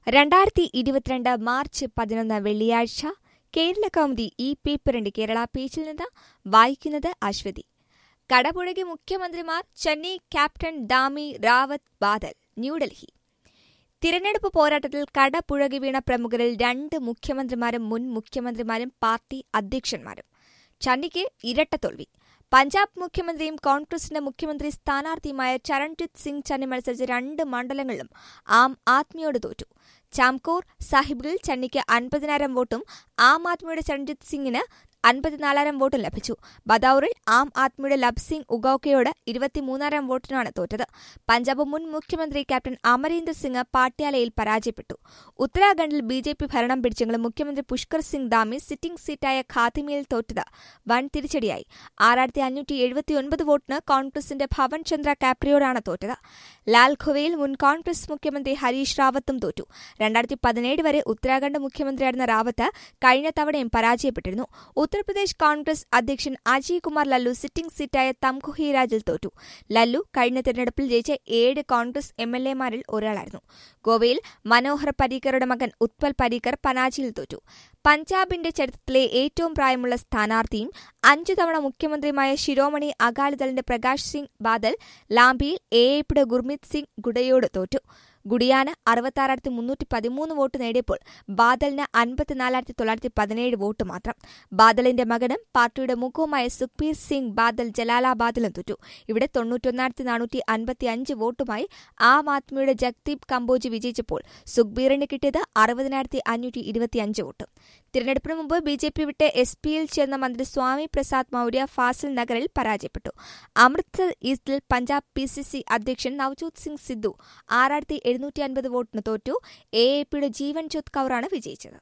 രണ്ടായിരത്തി ഇരുപത്തിരണ്ട് മാർച്ച് പതിനൊന്ന് വെള്ളിയാഴ്ച കേരള കൗമുദി ഈ പേപ്പറിന്റെ കേരള പേജിൽ നിന്ന് വായിക്കുന്നത് അശ്വതി കടപുഴകി മുഖ്യമന്ത്രിമാർ ചെന്നൈ ക്യാപ്റ്റൻ ഡാമി റാവത്ത് ബാദൽ ന്യൂഡൽഹി തിരഞ്ഞെടുപ്പ് പോരാട്ടത്തിൽ കടപുഴകി വീണ പ്രമുഖരിൽ രണ്ട് മുഖ്യമന്ത്രിമാരും മുൻ മുഖ്യമന്ത്രിമാരും പാർട്ടി അധ്യക്ഷന്മാരും ചന്നിക്ക് ഇരട്ട തോൽവി പഞ്ചാബ് മുഖ്യമന്ത്രിയും കോൺഗ്രസിന്റെ മുഖ്യമന്ത്രി സ്ഥാനാർത്ഥിയുമായ ചരൺജിത് സിംഗ് ചന്നി മത്സരിച്ച രണ്ട് മണ്ഡലങ്ങളിലും ആം ആദ്മിയോട് തോറ്റു ചാംകോർ സാഹിബിൽ ചന്നിക്ക് അൻപതിനായിരം വോട്ടും ആം ആദ്മിയുടെ ചരൺജിത് സിംഗിന് അൻപത്തിനാലായിരം വോട്ടും ലഭിച്ചു ബദൌറിൽ ആം ആദ്മിയുടെ ലബ് സിംഗ് ഉഗൌക്കയോട് ഇരുപത്തിമൂന്നായിരം വോട്ടിനാണ് തോറ്റത് പഞ്ചാബ് മുൻ മുഖ്യമന്ത്രി ക്യാപ്റ്റൻ അമരീന്ദർ സിംഗ് പാട്യാലയിൽ പരാജയപ്പെട്ടു ഉത്തരാഖണ്ഡിൽ ബി ജെ പി ഭരണം പിടിച്ചെങ്കിലും മുഖ്യമന്ത്രി പുഷ്കർ സിംഗ് ധാമി സിറ്റിംഗ് സീറ്റായ ഖാത്തിമയിൽ തോറ്റത് വൻ തിരിച്ചടിയായി ആറായിരത്തി അഞ്ഞൂറ്റി എഴുപത്തിയൊൻപത് വോട്ടിന് കോൺഗ്രസിന്റെ ഭവൻ ചന്ദ്ര കാപ്രിയോടാണ് തോറ്റത് ലാൽഖുവയിൽ മുൻ കോൺഗ്രസ് മുഖ്യമന്ത്രി ഹരീഷ് റാവത്തും തോറ്റു രണ്ടായിരത്തി പതിനേഴ് വരെ ഉത്തരാഖണ്ഡ് മുഖ്യമന്ത്രിയായിരുന്ന റാവത്ത് കഴിഞ്ഞ തവണയും പരാജയപ്പെട്ടിരുന്നു ഉത്തർപ്രദേശ് കോൺഗ്രസ് അധ്യക്ഷൻ അജയ് കുമാർ ലല്ലു സിറ്റിംഗ് സീറ്റായ തംകുഹി രാജിൽ തോറ്റു ലല്ലു കഴിഞ്ഞ തെരഞ്ഞെടുപ്പിൽ ജയിച്ച ഏഴ് കോൺഗ്രസ് എം എൽ എമാരിൽ ഒരാളായിരുന്നു ഗോവയിൽ മനോഹർ പരീക്കറുടെ മകൻ ഉത്പൽ പരീക്കർ പനാജിയിൽ തോറ്റു പഞ്ചാബിന്റെ ചരിത്രത്തിലെ ഏറ്റവും പ്രായമുള്ള സ്ഥാനാർത്ഥിയും അഞ്ചു തവണ മുഖ്യമന്ത്രിയുമായ ശിരോമണി അകാലിദളിന്റെ പ്രകാശ് സിംഗ് ബാദൽ ലാംബിയിൽ എ എപിയുടെ ഗുർമിത് സിംഗ് ഗുഡയോട് തോറ്റു ഗുഡിയാന് അറുപത്താറായിരത്തി മുന്നൂറ്റി പതിമൂന്ന് വോട്ട് നേടിയപ്പോൾ ബാദലിന് അൻപത്തിനാലായിരത്തി തൊള്ളായിരത്തി പതിനേഴ് വോട്ട് മാത്രം ബാദലിന്റെ മകനും പാർട്ടിയുടെ മുഖവുമായ സുഖ്ബീർ സിംഗ് ബാദൽ ജലാലാബാദിലും തോറ്റു ഇവിടെ തൊണ്ണൂറ്റൊന്നായിരത്തി നാനൂറ്റി അൻപത്തി അഞ്ച് വോട്ടുമായി ആം ആദ്മിയുടെ ജഗ്ദീപ് കമ്പോജി വിജയിച്ചപ്പോൾ സുഖ്ബീറിന് കിട്ടിയത് അറുപതിനായിരത്തി അഞ്ഞൂറ്റി ഇരുപത്തിയഞ്ച് വോട്ട് തിരഞ്ഞെടുപ്പിന് മുമ്പ് ബി ജെ പി വിട്ട് എസ് പിയിൽ ചേർന്ന മന്ത്രി സ്വാമി പ്രസാദ് മൌര്യ ഫാസിൽ നഗറിൽ പരാജയപ്പെട്ടു അമൃത്സർ ഈസ്റ്റിൽ പഞ്ചാബ് പി സി സി അധ്യക്ഷൻ നവ്ജോത് സിംഗ് സിദ്ധു ആറായിരത്തി എഴുന്നൂറ്റി അൻപത് വോട്ടിന് തോറ്റു എ എ പിയുടെ ജീവൻ ജ്യോത് കൌറാണ് വിജയിച്ചത്